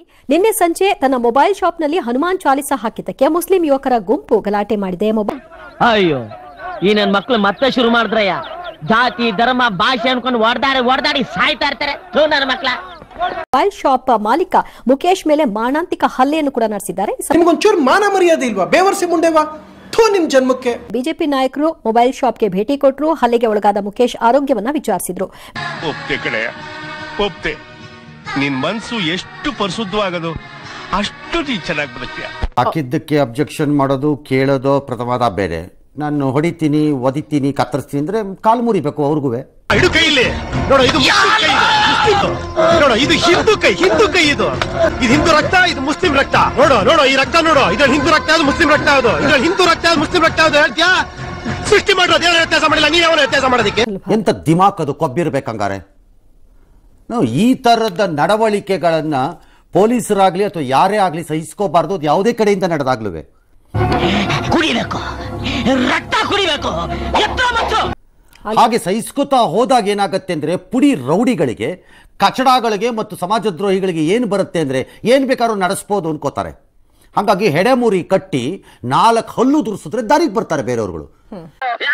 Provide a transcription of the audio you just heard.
ನಿನ್ನೆ ಸಂಜೆ ತನ್ನ ಮೊಬೈಲ್ ಶಾಪ್ನಲ್ಲಿ ಹನುಮಾನ್ ಚಾಲಿಸ ಹಾಕಿದ್ದಕ್ಕೆ ಮುಸ್ಲಿಂ ಯುವಕರ ಗುಂಪು ಗಲಾಟೆ ಮಾಡಿದೆ ಮೊಬೈಲ್ ಅಯ್ಯೋ ಈ ನನ್ ಮಕ್ಳು ಮತ್ತೆ ಶುರು ಮಾಡಿದ್ರಯ್ಯ ಜಾತಿ ಧರ್ಮ ಭಾಷೆ ಅನ್ಕೊಂಡು ಹೊಡೆದಾಡಿ ಹೊಡೆದಾಡಿ ಸಾಯ್ತಾ ಇರ್ತಾರೆ ಥು ನನ್ನ ಮಕ್ಳ ಮೊಬೈಲ್ ಶಾಪ್ ಮಾಲೀಕ ಮುಖೇಶ್ ಮೇಲೆ ಮಾರಣಾಂತಿಕ ಹಲ್ಲೆಯನ್ನು ಕೂಡ ನಡೆಸಿದ್ದಾರೆ ಈ ನಿಮ್ಗೊಂಚೂರು ಮಾನ ಮರ್ಯಾದೆ ಇಲ್ವಾ ಬೇವರ್ಸಿ ಮುಂಡೆವಾ ಥೋ ನಿಮ್ ಜನ್ಮಕ್ಕೆ ಬಿಜೆಪಿ ನಾಯಕರು ಮೊಬೈಲ್ ಶಾಪ್ಗೆ ಭೇಟಿ ಕೊಟ್ಟರು ಹಲ್ಲೆಗೆ ಒಳಗಾದ ಮುಖೇಶ್ ಆರೋಗ್ಯವನ್ನ ವಿಚಾರಿಸಿದ್ರು ಒಪ್ತೆ ಕಡೆ ಒಪ್ತೆ ನಿನ್ ಮನ್ಸು ಎಷ್ಟು ಪರಿಶುದ್ಧವಾಗದು ಅಷ್ಟು ನೀ ಚೆನ್ನಾಗಿ ಬದುಕ್ತೀಯ ಹಾಕಿದ್ದಕ್ಕೆ ಅಬ್ಜೆಕ್ಷನ್ ಮಾಡೋದು ಕೇಳೋದು ಪ್ರಥಮದ ಬೇರೆ ನಾನು ಹೊಡಿತೀನಿ ಒದಿತೀನಿ ಕತ್ತರಿಸ್ತೀನಿ ಅಂದ್ರೆ ಕಾಲು ಮುರಿಬೇಕು ಅವ್ರಿಗೂ ಇಡು ಕೈ ಇಲ್ಲಿ ನೋಡು ಇದು ಮುಸ್ಲಿಂ ಕೈ ಇದು. ಮುಸ್ಲಿಂ. ನೋಡು ಇದು ಹಿಂದೂ ಕೈ ಹಿಂದೂ ಕೈ ಇದು ಇದು ಹಿಂದೂ ರಕ್ತ ಇದು ಮುಸ್ಲಿಂ ರಕ್ತ ನೋಡು ನೋಡು ಈ ರಕ್ತ ನೋಡು ಇದ್ರಲ್ಲಿ ಹಿಂದೂ ರಕ್ತ ಯಾವ್ದು ಮುಸ್ಲಿಂ ರಕ್ತ ಯಾವ್ದು ಇದ್ರಲ್ಲಿ ಹಿಂದೂ ರಕ್ತ ಯಾವ್ದು ಮುಸ್ಲಿಂ ರಕ್ತ ಯಾವ್ದು ಹೇಳ್ತೀಯಾ ಸೃಷ್ಟಿ ಮಾಡೋದು ಏನು ವ್ಯತ್ಯಾಸ ಮಾಡಿಲ್ಲ ನೀ ಯಾವ ವ್ಯತ್ಯಾಸ ಮಾಡೋದಕ್ಕೆ ಎಂತ ದಿಮಾಕ್ ಅದು ಕೊಬ್ಬಿರ್ಬೇಕಂಗಾರೆ ನಾವು ಈ ಥರದ ನಡವಳಿಕೆಗಳನ್ನ ಪೊಲೀಸರಾಗ್ಲಿ ಅಥವಾ ಯಾರೇ ಆಗ್ಲಿ ಸಹಿಸ್ಕೋಬಾರ್ದು ಅದು ಯಾವುದೇ ಕಡೆಯಿಂದ ನಡೆದಾಗ್ಲುವೆ ಕುಡಿಬೇಕು ರಕ್ತ ಕುಡಿಬೇಕು ಎತ್ತ ಮತ್ತು ಹಾಗೆ ಸಹಿಸ್ಕೋತಾ ಹೋದಾಗ ಏನಾಗತ್ತೆ ಅಂದ್ರೆ ಪುಡಿ ರೌಡಿಗಳಿಗೆ ಕಚಡಗಳಿಗೆ ಮತ್ತು ಸಮಾಜದ್ರೋಹಿಗಳಿಗೆ ಏನು ಬರುತ್ತೆ ಅಂದ್ರೆ ಏನು ಬೇಕಾದ್ರೂ ನಡೆಸ್ಬೋದು ಅನ್ಕೋತಾರೆ ಹಾಗಾಗಿ ಹೆಡೆಮುರಿ ಕಟ್ಟಿ ನಾಲ್ಕು ಹಲ್ಲು ದುರ್ಸಿದ್ರೆ ದಾರಿಗೆ ಬರ್ತಾರೆ ಬೇರೆಯವ್ರುಗಳು